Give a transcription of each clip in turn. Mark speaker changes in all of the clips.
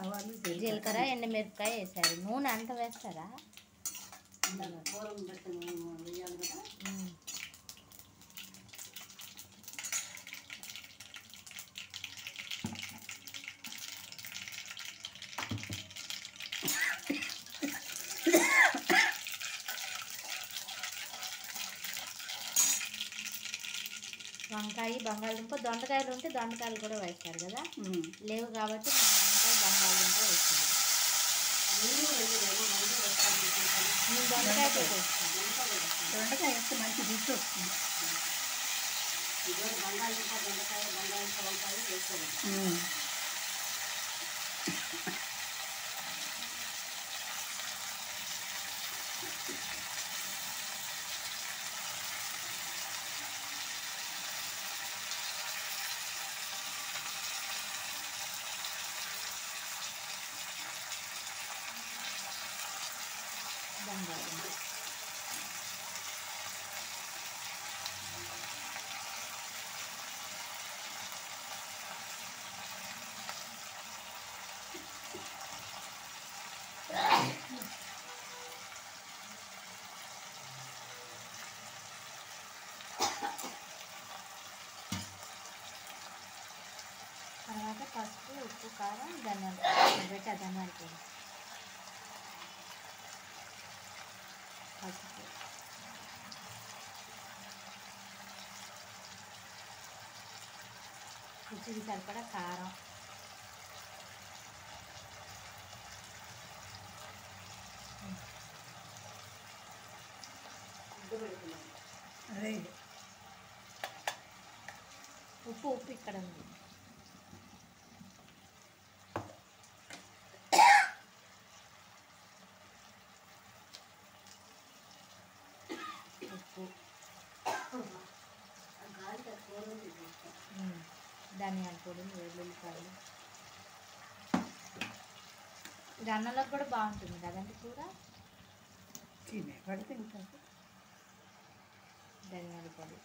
Speaker 1: ఆవాలు
Speaker 2: జీలకర్ర ఎండుమిరపకాయ వేసారు నూనె అంత వేస్తారా
Speaker 1: కూర బట్టి మేము వేయాలి కదా
Speaker 2: ఉమ్. వంకాయ బంగాళదుంప దొండకాయలు ఉంటే దొండకాయలు కూడా వేస్తారు కదా
Speaker 1: ఉమ్.
Speaker 2: లేవు కాబట్టి మనం వంకాయ బంగాళదుంప వేస్తాం
Speaker 1: నీళ్ళు రెండు రెండు రెండు వేస్తాను అనుకుంటాను.
Speaker 2: నేను దొండకాయతో వేస్తాను
Speaker 1: దొండకాయ వేస్తే మంచి రుచి వస్తుంది ఇదివరకు బంగాళదుంప దొండకాయ బంగాళదుంప వంకాయ వేసుకోవాలి
Speaker 2: బంగాళదుంప తర్వాత పసుపు ఉప్పు కారం ధనియాలు పెట్టా ధనియాల పొడి పసుపు రుచికి సరిపడా కారం
Speaker 1: అదే
Speaker 2: ఉప్పు ఉప్పు ఇక్కడ ఉంది ఉప్పు ఉమ్, ధనియాల పొడి వెల్లుల్లిపాయలు ఇది అన్నంలోకి కూడా బాగుంటుంది కదండి కూర
Speaker 1: తినే పడితే ఇంకా
Speaker 2: ధనియాల పొడి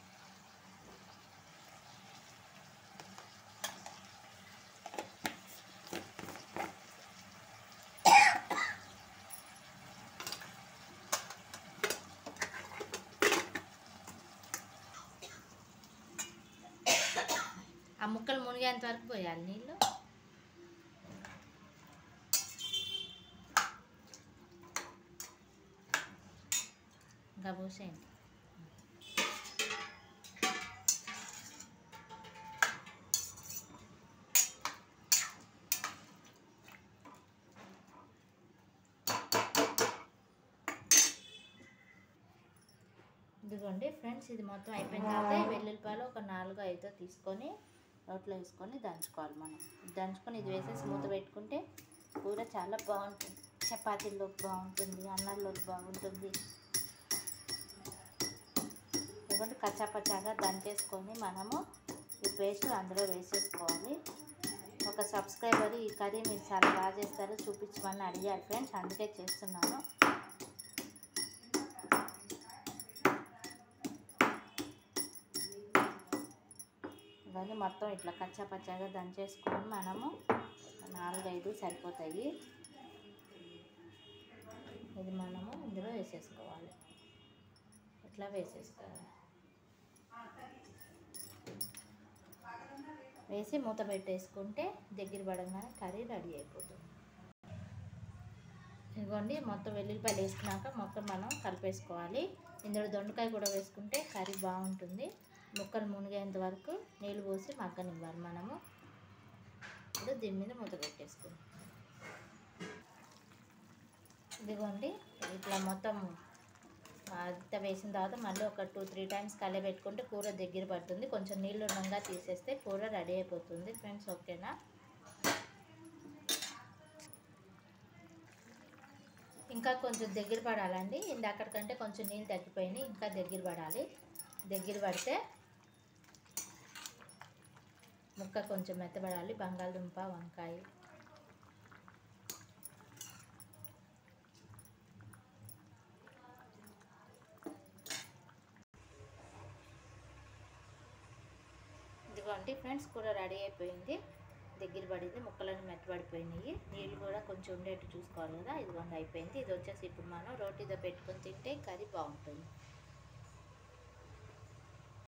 Speaker 2: ఆ ముక్కలు మునిగేంత వరకు పోయాలి నీళ్ళు ఇంకా పోసేయండి ఇదిగోండి ఫ్రెండ్స్ ఇది మొత్తం అయిపోయిన తర్వాత ఈ వెల్లుల్లిపాయలు ఒక నాలుగు ఐదో తీసుకొని రోట్లో వేసుకొని దంచుకోవాలి మనం దంచుకొని ఇది వేసేసి మూత పెట్టుకుంటే కూర చాలా బాగుంటుంది చపాతీల్లోకి బాగుంటుంది అన్నాల్లోకి బాగుంటుంది ఇదిగోండి కచ్చాపచ్చాగా దంచేసుకొని మనము ఈ పేస్ట్ అందులో వేసేసుకోవాలి ఒక సబ్స్క్రైబర్ ఈ కర్రీ మీరు చాలా బాగా చేస్తారు చూపించమని అడిగారు ఫ్రెండ్స్ అందుకే చేస్తున్నాను ఇవన్నీ మొత్తం ఇట్లా కచ్చా పచ్చాగా దంచేసుకొని మనము నాలుగైదు సరిపోతాయి ఇది మనము ఇందులో వేసేసుకోవాలి ఇట్లా వేసేసుకోవాలి వేసి మూత పెట్టేసుకుంటే దగ్గర పడంగానే కర్రీ రెడీ అయిపోతుంది ఇదిగోండి మొత్తం వెల్లుల్లిపాయలు వేసుకున్నాక మొత్తం మనం కలిపేసుకోవాలి ఇందులో దొండకాయ కూడా వేసుకుంటే కర్రీ బాగుంటుంది ముక్కలు మునిగేంత వరకు నీళ్ళు పోసి మగ్గనివ్వాలి మనము ఇప్పుడు దీని మీద మూత పెట్టేసుకుందాం ఇదిగోండి ఇట్లా మొత్తం అంతా వేసిన తర్వాత మళ్ళీ ఒక టూ త్రీ టైమ్స్ కలే పెట్టుకుంటే కూర దగ్గర పడుతుంది కొంచెం నీళ్ళు ఉండగా తీసేస్తే కూర రెడీ అయిపోతుంది ఫ్రెండ్స్ ఓకేనా ఇంకా కొంచెం దగ్గర పడాలండి ఇందాకటికంటే కొంచెం నీళ్ళు తగ్గిపోయినాయి ఇంకా దగ్గర పడాలి దగ్గర పడితే ముక్క కొంచెం మెత్తబడాలి బంగాళదుంప వంకాయ ఇదిగోండి ఫ్రెండ్స్ కూర రెడీ అయిపోయింది దగ్గర పడింది ముక్కలన్నీ మెత్తబడిపోయినాయి నీళ్ళు కూడా కొంచెం ఉండేట్టు చూసుకోవాలి కదా ఇదిగోండి అయిపోయింది ఇది వచ్చేసి ఇప్పుడు మనం రోటీతో పెట్టుకొని తింటే కర్రీ బాగుంటుంది